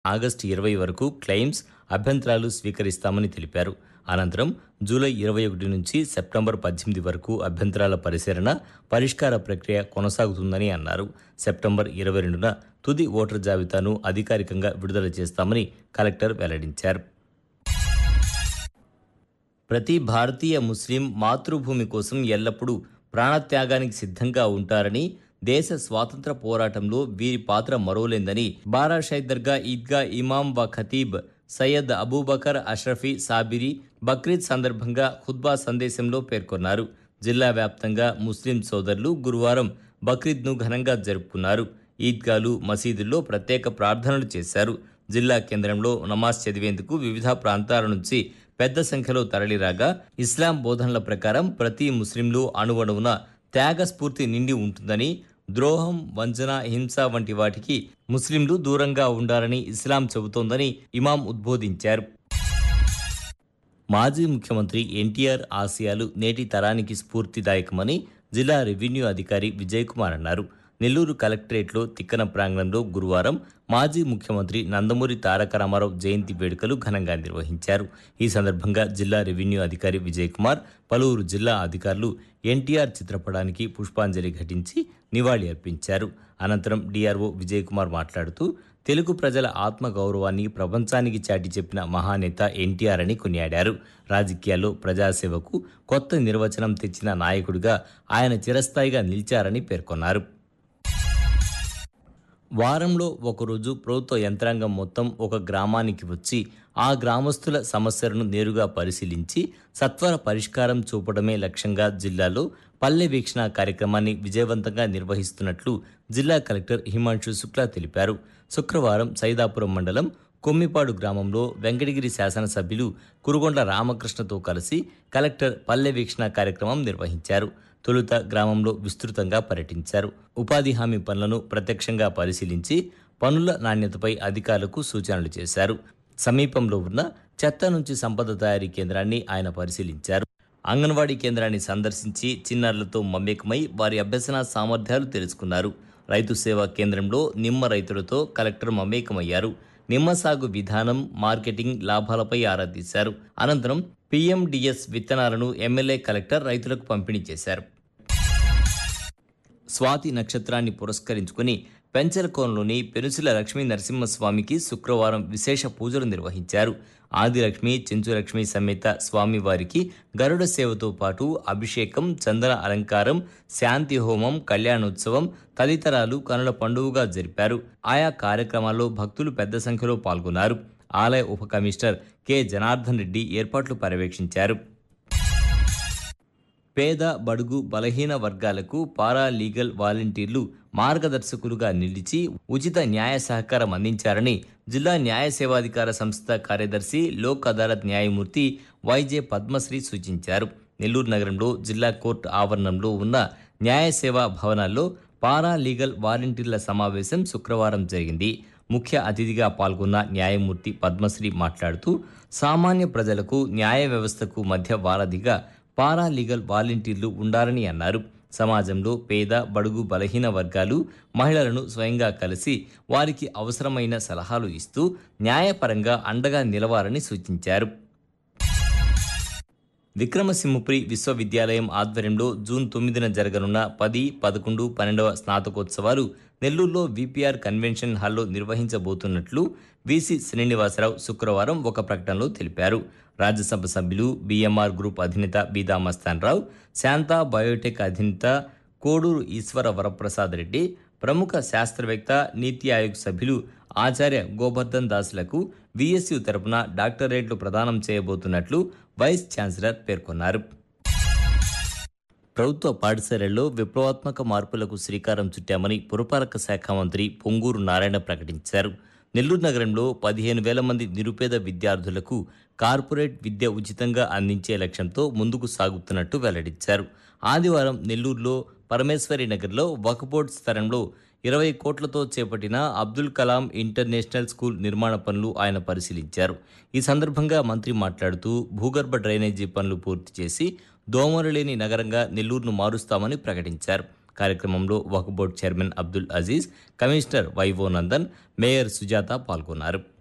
August ఇరవై వరకు claims అభ్యంతరాలు స్వీకరిస్తామని తెలిపారు అనంతరం జూలై ఇరవై ఒకటి నుంచి సెప్టెంబర్ పద్దెనిమిది వరకు అభ్యంతరాల పరిశీలన పరిష్కార ప్రక్రియ కొనసాగుతుందని అన్నారు సెప్టెంబర్ ఇరవై రెండున తుది ఓటర్ జాబితాను అధికారికంగా విడుదల చేస్తామని కలెక్టర్ వెల్లడించారు ప్రతి భారతీయ ముస్లిం మాతృభూమి కోసం ఎల్లప్పుడూ ప్రాణత్యాగానికి సిద్ధంగా ఉంటారని దేశ స్వాతంత్ర పోరాటంలో వీరి పాత్ర మరోలేందని బారా షైద్ దర్గా ఈద్గా ఇమాం వ ఖతీబ్ సయ్యద్ అబూబకర్ అష్రఫీ సాబిరి బక్రీద్ సందర్భంగా ఖుద్బా సందేశంలో పేర్కొన్నారు జిల్లా వ్యాప్తంగా ముస్లిం సోదరులు గురువారం బక్రీద్ను ఘనంగా జరుపుకున్నారు ఈద్గాలు మసీదుల్లో ప్రత్యేక ప్రార్థనలు చేశారు జిల్లా కేంద్రంలో నమాజ్ చదివేందుకు వివిధ ప్రాంతాల నుంచి పెద్ద సంఖ్యలో తరలిరాగా ఇస్లాం బోధనల ప్రకారం ప్రతి ముస్లింలు అణువణువున త్యాగ స్ఫూర్తి నిండి ఉంటుందని ద్రోహం వంచన హింస వంటి వాటికి ముస్లింలు దూరంగా ఉండాలని ఇస్లాం చెబుతోందని ఇమాం ఉద్బోధించారు మాజీ ముఖ్యమంత్రి ఎన్టీఆర్ ఆశయాలు నేటి తరానికి స్ఫూర్తిదాయకమని జిల్లా రెవెన్యూ అధికారి విజయ్ కుమార్ అన్నారు నెల్లూరు కలెక్టరేట్లో తిక్కన ప్రాంగణంలో గురువారం మాజీ ముఖ్యమంత్రి నందమూరి తారక రామారావు జయంతి వేడుకలు ఘనంగా నిర్వహించారు ఈ సందర్భంగా జిల్లా రెవెన్యూ అధికారి విజయ్ కుమార్ పలువురు జిల్లా అధికారులు ఎన్టీఆర్ చిత్రపటానికి పుష్పాంజలి ఘటించి నివాళి అర్పించారు అనంతరం డిఆర్ఓ విజయ్ కుమార్ మాట్లాడుతూ తెలుగు ప్రజల ఆత్మ గౌరవాన్ని ప్రపంచానికి చాటి చెప్పిన మహానేత ఎన్టీఆర్ అని కొనియాడారు రాజకీయాల్లో ప్రజాసేవకు కొత్త నిర్వచనం తెచ్చిన నాయకుడిగా ఆయన చిరస్థాయిగా నిలిచారని పేర్కొన్నారు వారంలో ఒకరోజు ప్రభుత్వ యంత్రాంగం మొత్తం ఒక గ్రామానికి వచ్చి ఆ గ్రామస్తుల సమస్యలను నేరుగా పరిశీలించి సత్వర పరిష్కారం చూపడమే లక్ష్యంగా జిల్లాలో పల్లె వీక్షణ కార్యక్రమాన్ని విజయవంతంగా నిర్వహిస్తున్నట్లు జిల్లా కలెక్టర్ హిమాంశు శుక్లా తెలిపారు శుక్రవారం సైదాపురం మండలం కొమ్మిపాడు గ్రామంలో వెంకటగిరి శాసనసభ్యులు కురుగొండ్ల రామకృష్ణతో కలిసి కలెక్టర్ పల్లె వీక్షణ కార్యక్రమం నిర్వహించారు తొలుత గ్రామంలో విస్తృతంగా పర్యటించారు ఉపాధి హామీ పనులను ప్రత్యక్షంగా పరిశీలించి పనుల నాణ్యతపై అధికారులకు సూచనలు చేశారు సమీపంలో ఉన్న చెత్త నుంచి సంపద తయారీ కేంద్రాన్ని ఆయన పరిశీలించారు అంగన్వాడీ కేంద్రాన్ని సందర్శించి చిన్నారులతో మమేకమై వారి అభ్యసన సామర్థ్యాలు తెలుసుకున్నారు రైతు సేవా కేంద్రంలో నిమ్మ రైతులతో కలెక్టర్ మమేకమయ్యారు నిమ్మ సాగు విధానం మార్కెటింగ్ లాభాలపై ఆరా తీశారు అనంతరం పీఎండిఎస్ విత్తనాలను ఎమ్మెల్యే కలెక్టర్ రైతులకు పంపిణీ చేశారు స్వాతి నక్షత్రాన్ని పురస్కరించుకుని పెంచలకోనలోని పెనుసిల లక్ష్మీ నరసింహస్వామికి శుక్రవారం విశేష పూజలు నిర్వహించారు ఆదిలక్ష్మి చెంచులక్ష్మి సమేత స్వామివారికి గరుడ సేవతో పాటు అభిషేకం చందన అలంకారం శాంతి హోమం కళ్యాణోత్సవం తదితరాలు కనుల పండుగగా జరిపారు ఆయా కార్యక్రమాల్లో భక్తులు పెద్ద సంఖ్యలో పాల్గొన్నారు ఆలయ ఉప కమిషనర్ కె జనార్దన్ రెడ్డి ఏర్పాట్లు పర్యవేక్షించారు పేద బడుగు బలహీన వర్గాలకు పారా లీగల్ వాలంటీర్లు మార్గదర్శకులుగా నిలిచి ఉచిత న్యాయ సహకారం అందించారని జిల్లా న్యాయ సేవాధికార సంస్థ కార్యదర్శి లోక్ అదాలత్ న్యాయమూర్తి వైజే పద్మశ్రీ సూచించారు నెల్లూరు నగరంలో జిల్లా కోర్టు ఆవరణంలో ఉన్న న్యాయ సేవా భవనాల్లో పారా లీగల్ వాలంటీర్ల సమావేశం శుక్రవారం జరిగింది ముఖ్య అతిథిగా పాల్గొన్న న్యాయమూర్తి పద్మశ్రీ మాట్లాడుతూ సామాన్య ప్రజలకు న్యాయ వ్యవస్థకు మధ్య వారధిగా పారా లీగల్ వాలంటీర్లు ఉండాలని అన్నారు సమాజంలో పేద బడుగు బలహీన వర్గాలు మహిళలను స్వయంగా కలిసి వారికి అవసరమైన సలహాలు ఇస్తూ న్యాయపరంగా అండగా నిలవాలని సూచించారు విక్రమసింహపురి విశ్వవిద్యాలయం ఆధ్వర్యంలో జూన్ తొమ్మిదిన జరగనున్న పది పదకొండు పన్నెండవ స్నాతకోత్సవాలు నెల్లూరులో విపిఆర్ కన్వెన్షన్ హాల్లో నిర్వహించబోతున్నట్లు వీసీ శ్రీనివాసరావు శుక్రవారం ఒక ప్రకటనలో తెలిపారు రాజ్యసభ సభ్యులు బీఎంఆర్ గ్రూప్ అధినేత బీదా మస్తాన్ రావు శాంతా బయోటెక్ అధినేత కోడూరు ఈశ్వర వరప్రసాద్ రెడ్డి ప్రముఖ శాస్త్రవేత్త నీతి ఆయోగ్ సభ్యులు ఆచార్య గోవర్ధన్ దాస్లకు విఎస్యు తరపున డాక్టరేట్లు ప్రదానం చేయబోతున్నట్లు వైస్ ఛాన్సలర్ పేర్కొన్నారు ప్రభుత్వ పాఠశాలల్లో విప్లవాత్మక మార్పులకు శ్రీకారం చుట్టామని పురపాలక శాఖ మంత్రి పొంగూరు నారాయణ ప్రకటించారు నెల్లూరు నగరంలో పదిహేను వేల మంది నిరుపేద విద్యార్థులకు కార్పొరేట్ విద్య ఉచితంగా అందించే లక్ష్యంతో ముందుకు సాగుతున్నట్టు వెల్లడించారు ఆదివారం నెల్లూరులో పరమేశ్వరి నగర్లో వక్బోర్డ్ స్థలంలో ఇరవై కోట్లతో చేపట్టిన అబ్దుల్ కలాం ఇంటర్నేషనల్ స్కూల్ నిర్మాణ పనులు ఆయన పరిశీలించారు ఈ సందర్భంగా మంత్రి మాట్లాడుతూ భూగర్భ డ్రైనేజీ పనులు పూర్తి చేసి దోమలు లేని నగరంగా నెల్లూరును మారుస్తామని ప్రకటించారు కార్యక్రమంలో Waqf board chairman Abdul Aziz commissioner వైవో నందన్ మేయర్ సుజాత పాల్గొన్నారు